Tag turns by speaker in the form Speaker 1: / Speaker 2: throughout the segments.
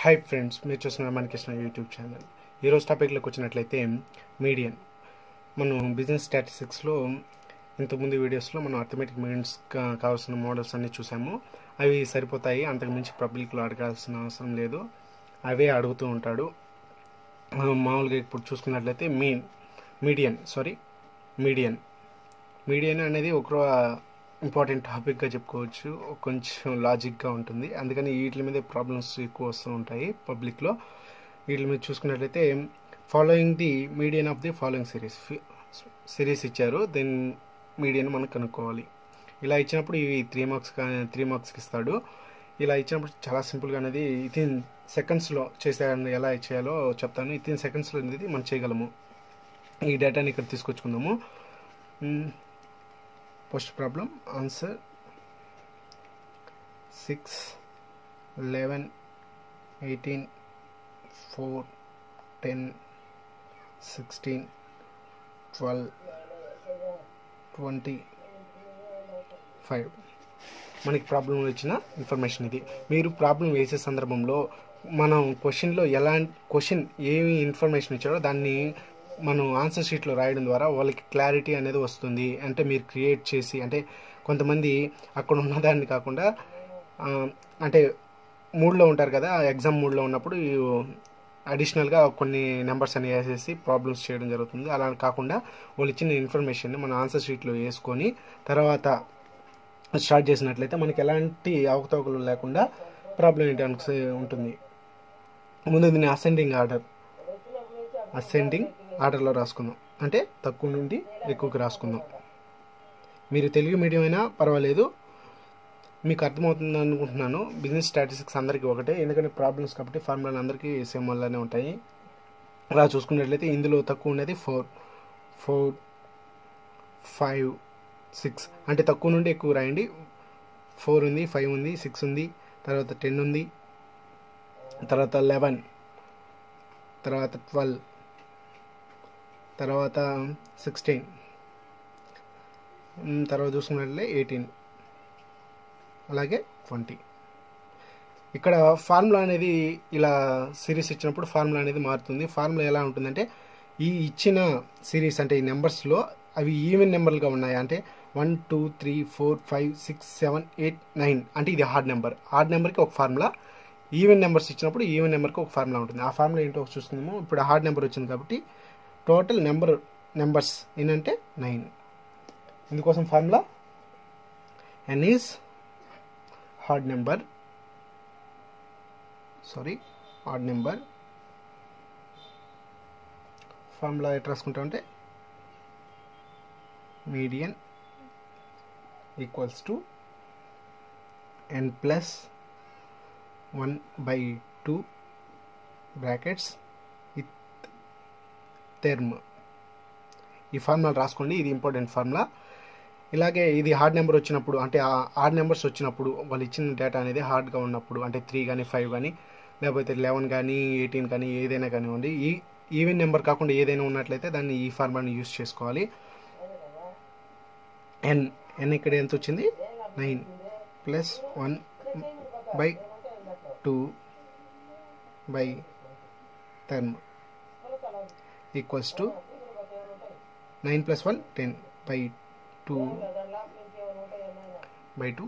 Speaker 1: hi friends మీరు చూస్తున్నారు మనకృష్ణ YouTube channel ఈరోజు టాపిక్లోకి వచ్చినట్లయితే మీడియన్ మనం బిజినెస్ స్టాటిస్టిక్స్లో ఇంతకుముందు వీడియోస్లో మనం అర్థమెటిక్ మీడియన్స్ కావాల్సిన మోడల్స్ అన్నీ చూసాము అవి సరిపోతాయి అంతకుమించి పబ్లిక్లో అడగాల్సిన అవసరం లేదు అవే అడుగుతూ ఉంటాడు మనం మామూలుగా ఇప్పుడు చూసుకున్నట్లయితే mean median sorry median median అనేది ఒక ఇంపార్టెంట్ టాపిక్గా చెప్పుకోవచ్చు కొంచెం లాజిక్గా ఉంటుంది అందుకని వీటి మీద ప్రాబ్లమ్స్ ఎక్కువ వస్తూ ఉంటాయి పబ్లిక్లో వీటి మీద చూసుకున్నట్లయితే following the median of the following series series ఇచ్చారు దెన్ మీడియన్ మనం కనుక్కోవాలి ఇలా ఇచ్చినప్పుడు ఇవి త్రీ మార్క్స్ త్రీ మార్క్స్కి ఇస్తాడు ఇలా ఇచ్చినప్పుడు చాలా సింపుల్గా అనేది ఇతిన్ సెకండ్స్లో చేసే ఎలా చేయాలో చెప్తాను ఇతిన్ సెకండ్స్లో అనేది మనం చేయగలము ఈ డేటాని ఇక్కడ తీసుకొచ్చుకుందాము first problem answer six eleven eighteen four ten sixteen twelve twenty five మనకి ప్రాబ్లం ఇచ్చిన ఇన్ఫర్మేషన్ ఇది మీరు ప్రాబ్లం వేసే సందర్భంలో మనం క్వశ్చన్లో ఎలా క్వశ్చన్ ఏమి ఇన్ఫర్మేషన్ ఇచ్చారో దాన్ని మనం ఆన్సర్ షీట్లో రాయడం ద్వారా వాళ్ళకి క్లారిటీ అనేది వస్తుంది అంటే మీరు క్రియేట్ చేసి అంటే కొంతమంది అక్కడ ఉన్నదాన్ని కాకుండా అంటే మూడ్లో ఉంటారు కదా ఎగ్జామ్ మూడ్లో ఉన్నప్పుడు అడిషనల్గా కొన్ని నెంబర్స్ అని వేసేసి ప్రాబ్లమ్స్ చేయడం జరుగుతుంది అలా కాకుండా వాళ్ళు ఇచ్చిన ఇన్ఫర్మేషన్ని మన ఆన్సర్ షీట్లో వేసుకొని తర్వాత స్టార్ట్ చేసినట్లయితే మనకి ఎలాంటి అవకతవకలు లేకుండా ప్రాబ్లం ఏంటి ఉంటుంది ముందు దీన్ని అసెండింగ్ ఆర్డర్ అసెండింగ్ ఆర్డర్లో రాసుకుందాం అంటే తక్కువ నుండి ఎక్కువకి రాసుకుందాం మీరు తెలుగు మీడియం అయినా పర్వాలేదు మీకు అర్థమవుతుంది అనుకుంటున్నాను బిజినెస్ స్టాటిస్టిక్స్ అందరికీ ఒకటే ఎందుకంటే ప్రాబ్లమ్స్ కాబట్టి ఫార్ములాలు అందరికీ సేమ్ వల్లనే ఉంటాయి అలా చూసుకున్నట్లయితే ఇందులో తక్కువ ఉన్నది ఫోర్ ఫోర్ ఫైవ్ సిక్స్ అంటే తక్కువ నుండి ఎక్కువ రాయండి ఫోర్ ఉంది ఫైవ్ ఉంది సిక్స్ ఉంది తర్వాత టెన్ ఉంది తర్వాత లెవెన్ తర్వాత ట్వెల్వ్ తర్వాత సిక్స్టీన్ తర్వాత చూసుకున్నట్లే ఎయిటీన్ అలాగే ట్వంటీ ఇక్కడ ఫార్ములా అనేది ఇలా సిరీస్ ఇచ్చినప్పుడు ఫార్ములా అనేది మారుతుంది ఫార్ములా ఎలా ఉంటుందంటే ఈ ఇచ్చిన సిరీస్ అంటే ఈ నెంబర్స్లో అవి ఈవెన్ నెంబర్లుగా ఉన్నాయి అంటే one two three four five six seven eight nine అంటే ఇది హార్డ్ నెంబర్ హార్డ్ నెంబర్కి ఒక ఫార్ములా ఈవెన్ నెంబర్స్ ఇచ్చినప్పుడు ఈవెన్ నెంబర్కి ఒక ఫార్ములా ఉంటుంది ఆ ఫార్ములా ఏంటో చూసుకుందాము ఇప్పుడు హార్డ్ నెంబర్ వచ్చింది కాబట్టి టోటల్ నెంబర్ నెంబర్స్ ఏంటంటే నైన్ ఇందుకోసం formula N is odd number sorry odd number formula ఎట్ రాసుకుంటామంటే median equals to N plus one by two brackets with term ఈ ఫార్ములా రాసుకోండి ఇది ఇంపార్టెంట్ ఫార్ములా ఇలాగే ఇది హార్డ్ నెంబర్ వచ్చినప్పుడు అంటే హార్డ్ నెంబర్స్ వచ్చినప్పుడు వాళ్ళు ఇచ్చిన డేటా అనేది హార్డ్గా ఉన్నప్పుడు అంటే త్రీ కానీ ఫైవ్ కానీ లేకపోతే లెవెన్ కానీ ఎయిటీన్ కానీ ఏదైనా కానివ్వండి ఈ ఈవెన్ నెంబర్ కాకుండా ఏదైనా ఉన్నట్లయితే దాన్ని ఈ ఫార్ములాని యూస్ చేసుకోవాలి ఎన్ ఎన్ ఇక్కడ ఎంత వచ్చింది nine plus one by two by ten equals to nine plus one ten by two by two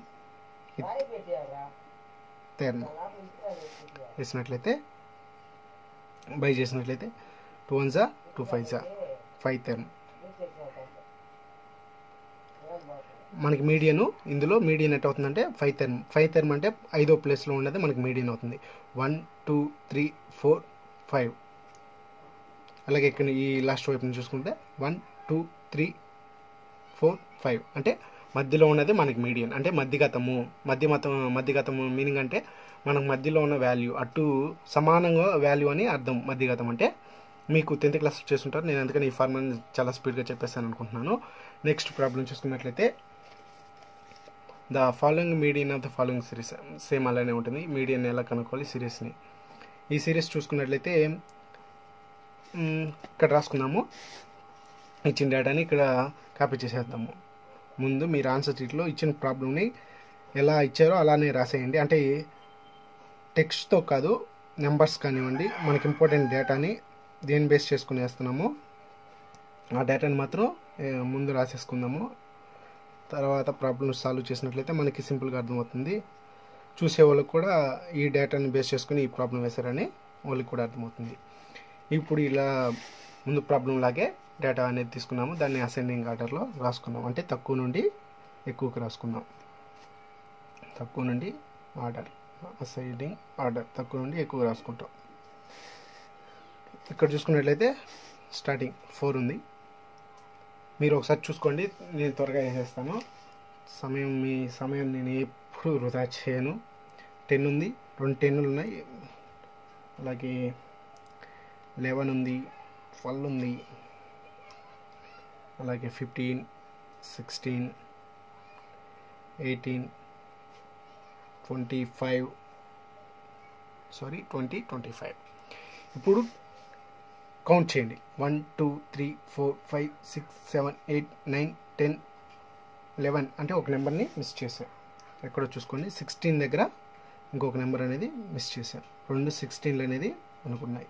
Speaker 1: ten వేసినట్లయితే బై చేసినట్లయితే టూ వన్ జా టూ ఫైవ్ జా ఫైవ్ టెన్ మనకి మీడియన్ ఇందులో మీడియన్ ఎట్ అవుతుందంటే ఫైవ్ టెర్మ్ ఫైవ్ టెర్మ్ అంటే ఐదో ప్లేస్లో ఉన్నది మనకి మీడియన్ అవుతుంది one two three four five అలాగే ఇక్కడ ఈ లాస్ట్ వైపు చూసుకుంటే one two three four five అంటే మధ్యలో ఉన్నది మనకి మీడియన్ అంటే మధ్యగతము మధ్య మతం మధ్యగతము మీనింగ్ అంటే మనకు మధ్యలో ఉన్న వాల్యూ అటు సమానంగా వాల్యూ అని అర్థం మధ్యగతం అంటే మీకు టెన్త్ క్లాస్ చేస్తుంటారు నేను అందుకని ఈ ఫార్మల్ చాలా స్పీడ్గా చెప్పేస్తాను అనుకుంటున్నాను నెక్స్ట్ ప్రాబ్లం చూసుకున్నట్లయితే the following median of the following series same అలానే ఉంటుంది మీడియన్ ఎలా కనుక్కోవాలి సిరీస్ని ఈ సిరీస్ చూసుకున్నట్లయితే ఇక్కడ రాసుకున్నాము ఇచ్చిన డేటాని ఇక్కడ కాపీ చేసేద్దాము ముందు మీరు ఆన్సర్ షీట్లో ఇచ్చిన ప్రాబ్లమ్ని ఎలా ఇచ్చారో అలానే రాసేయండి అంటే టెక్స్ట్తో కాదు నెంబర్స్ కానివ్వండి మనకి ఇంపార్టెంట్ డేటాని దేని బేస్ చేసుకుని వేస్తున్నామో ఆ డేటాని మాత్రం ఏ, ముందు రాసేసుకుందాము తర్వాత ప్రాబ్లమ్స్ సాల్వ్ చేసినట్లయితే మనకి సింపుల్గా అర్థమవుతుంది చూసే వాళ్ళకి కూడా ఈ డేటాని బేస్ చేసుకుని ఈ ప్రాబ్లం వేశారని వాళ్ళకి కూడా అర్థమవుతుంది ఇప్పుడు ఇలా ముందు ప్రాబ్లం లాగే డేటా అనేది తీసుకున్నాము దాన్ని అసెండింగ్ ఆర్డర్లో రాసుకున్నాం అంటే తక్కువ నుండి ఎక్కువకి రాసుకున్నాం తక్కువ నుండి ఆర్డర్ అసైడింగ్ ఆర్డర్ తక్కువ నుండి ఎక్కువ రాసుకుంటాం ఇక్కడ చూసుకున్నట్లయితే స్టార్టింగ్ ఫోర్ ఉంది మీరు ఒకసారి చూసుకోండి నేను త్వరగా వేసేస్తాను సమయం మీ సమయం నేను ఎప్పుడు వృధా చేయను టెన్ ఉంది రెండు టెన్నులు ఉన్నాయి అలాగే లెవెన్ ఉంది ట్వెల్వ్ ఉంది అలాగే fifteen sixteen eighteen twenty five sorry twenty twenty five ఇప్పుడు కౌంట్ చేయండి one two three four five six seven eight nine ten eleven అంటే ఒక నెంబర్ని మిస్ చేశాం ఎక్కడో చూసుకోండి సిక్స్టీన్ దగ్గర ఇంకొక నెంబర్ అనేది మిస్ చేశాం రెండు సిక్స్టీన్లు అనేది అనుకున్నాయి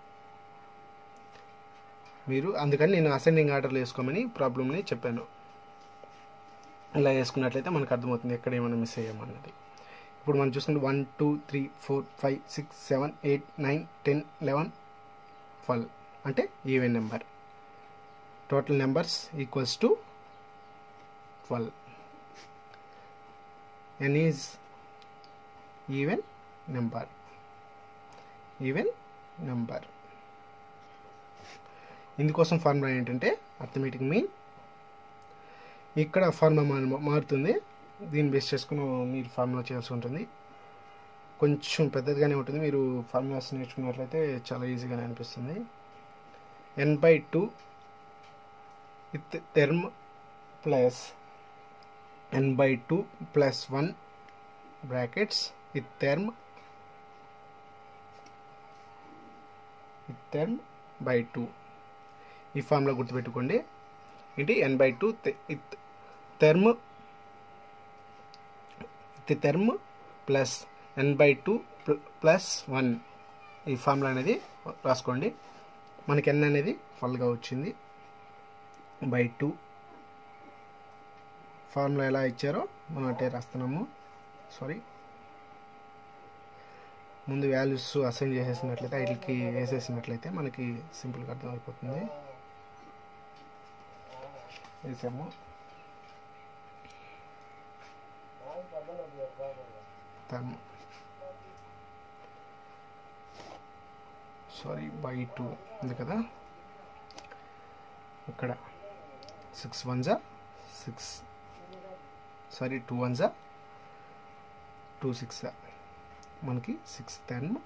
Speaker 1: మీరు అందుకని నేను అసెండింగ్ ఆర్డర్లో వేసుకోమని ప్రాబ్లమ్ని చెప్పాను ఇలా వేసుకున్నట్లయితే మనకు అర్థమవుతుంది ఎక్కడ ఏమైనా మిస్ అయ్యామన్నది ఇప్పుడు మనం చూసుకుంటే one two three four five six seven eight nine ten eleven twelve అంటే even number total numbers equals to twelve N is even number even number ఇందుకోసం ఫార్ములా ఏంటంటే అర్థమెటిక్ మీన్ ఇక్కడ ఫార్ములా మారుతుంది దీన్ని బేస్ చేసుకుని మీరు ఫార్ములా చేయాల్సి ఉంటుంది కొంచెం పెద్దదిగానే ఉంటుంది మీరు ఫార్ములాస్ నేర్చుకున్నట్లయితే చాలా ఈజీగానే అనిపిస్తుంది N by two with term plus N by two plus one brackets with term with term by two ఈ ఫామ్లో గుర్తుపెట్టుకోండి ఏంటి N by two with term with term plus N by two plus one ఈ formula అనేది రాసుకోండి మనకి ఎన్ అనేది ఫుల్గా వచ్చింది బై టూ ఫార్ములా ఎలా ఇచ్చారో మనం అట్టే రాస్తున్నాము సారీ ముందు వాల్యూస్ అసైన్ చేసేసినట్లయితే వీటికి వేసేసినట్లయితే మనకి సింపుల్గా అర్థమైపోతుంది వేసాము టర్మ్ సారీ బై టూ ఉంది కదా ఇక్కడ సిక్స్ వన్ జా సిక్స్ సారీ టూ వన్ జా టూ సిక్స్ మనకి సిక్స్ టర్మ్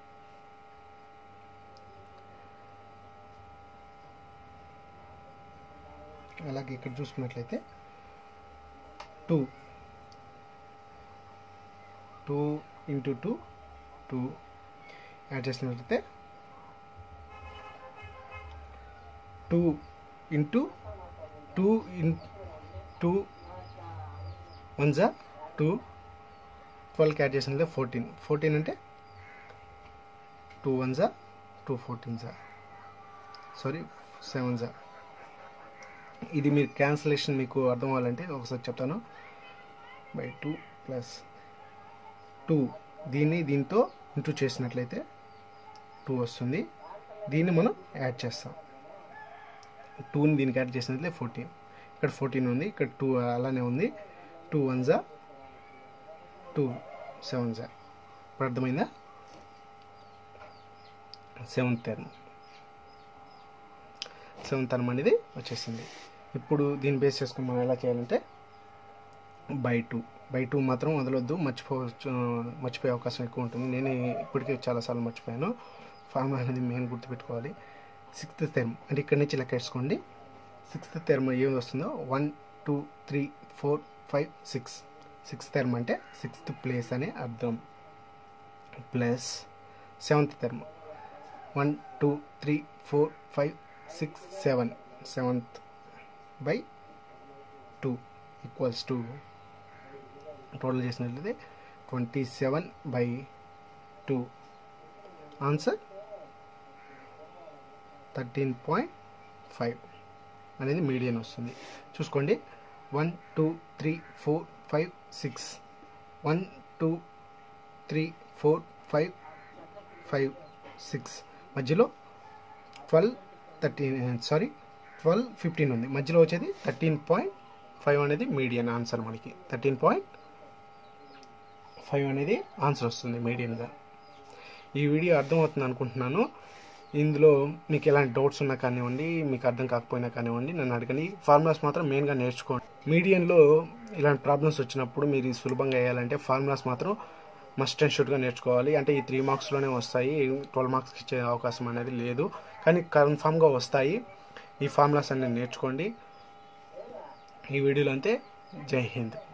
Speaker 1: అలాగే ఇక్కడ చూసుకున్నట్లయితే two two into two two add చేసినట్లయితే two into two in two one జా టూ ట్వెల్వ్కి యాడ్ చేసినట్లయితే ఫోర్టీన్ ఫోర్టీన్ అంటే టూ వన్ జా టూ ఫోర్టీన్ జా సారీ సెవెన్ జా ఇది మీరు క్యాన్సలేషన్ మీకు అర్థం అవ్వాలంటే ఒకసారి చెప్తాను బై టూ ప్లస్ టూ దీన్ని దీంతో ఇంటూ చేసినట్లయితే టూ వస్తుంది దీన్ని మనం యాడ్ చేస్తాం టూని దీనికి యాడ్ చేసినట్లయితే ఫోర్టీన్ ఇక్కడ ఫోర్టీన్ ఉంది ఇక్కడ టూ అలానే ఉంది టూ వన్ జా టూ సెవెన్ జా ఇప్పుడు అర్థమైందా సెవెంత్ టర్మ్ సెవెంత్ టర్మ్ అనేది వచ్చేసింది ఇప్పుడు దీన్ని బేస్ చేసుకుని మనం ఎలా చేయాలంటే బై టూ బై టూ మాత్రం వదలొద్దు మర్చిపోవచ్చు మర్చిపోయే అవకాశం ఎక్కువ ఉంటుంది నేను ఇప్పటికే చాలాసార్లు మర్చిపోయాను ఫార్ములా అనేది మెయిన్ గుర్తుపెట్టుకోవాలి సిక్స్త్ టర్మ్ అంటే ఇక్కడ నుంచి లెక్క వేసుకోండి సిక్స్త్ టర్మ్ ఏమి వస్తుందో one two three four five six sixth term అంటే సిక్స్త్ ప్లేస్ అనే అర్థం plus seventh term one two three four five six seven seventh by two equals to total చేసినట్లయితే twenty seven by two answer thirteen point five అనేది median వస్తుంది చూసుకోండి one two three four five six one two three four five five six మధ్యలో twelve thirteen sorry twelve fifteen ఉంది మధ్యలో వచ్చేది thirteen point five అనేది median answer మనకి thirteen point five అనేది ఆన్సర్ వస్తుంది మీడియన్గా ఈ వీడియో అర్థమవుతుంది అనుకుంటున్నాను ఇందులో మీకు ఎలాంటి డౌట్స్ ఉన్నా కానివ్వండి మీకు అర్థం కాకపోయినా కానివ్వండి నన్ను అడగండి ఫార్ములాస్ మాత్రం మెయిన్గా నేర్చుకోండి మీడియంలో ఇలాంటి ప్రాబ్లమ్స్ వచ్చినప్పుడు మీరు సులభంగా వేయాలంటే ఫార్ములాస్ మాత్రం మస్ట్ అండ్ షుడ్గా నేర్చుకోవాలి అంటే ఈ త్రీ మార్క్స్లోనే వస్తాయి ట్వెల్వ్ మార్క్స్కి ఇచ్చే అవకాశం అనేది లేదు కానీ కన్ఫామ్గా వస్తాయి ఈ ఫార్ములాస్ అన్ని నేర్చుకోండి ఈ వీడియోలో అంతే జై హింద్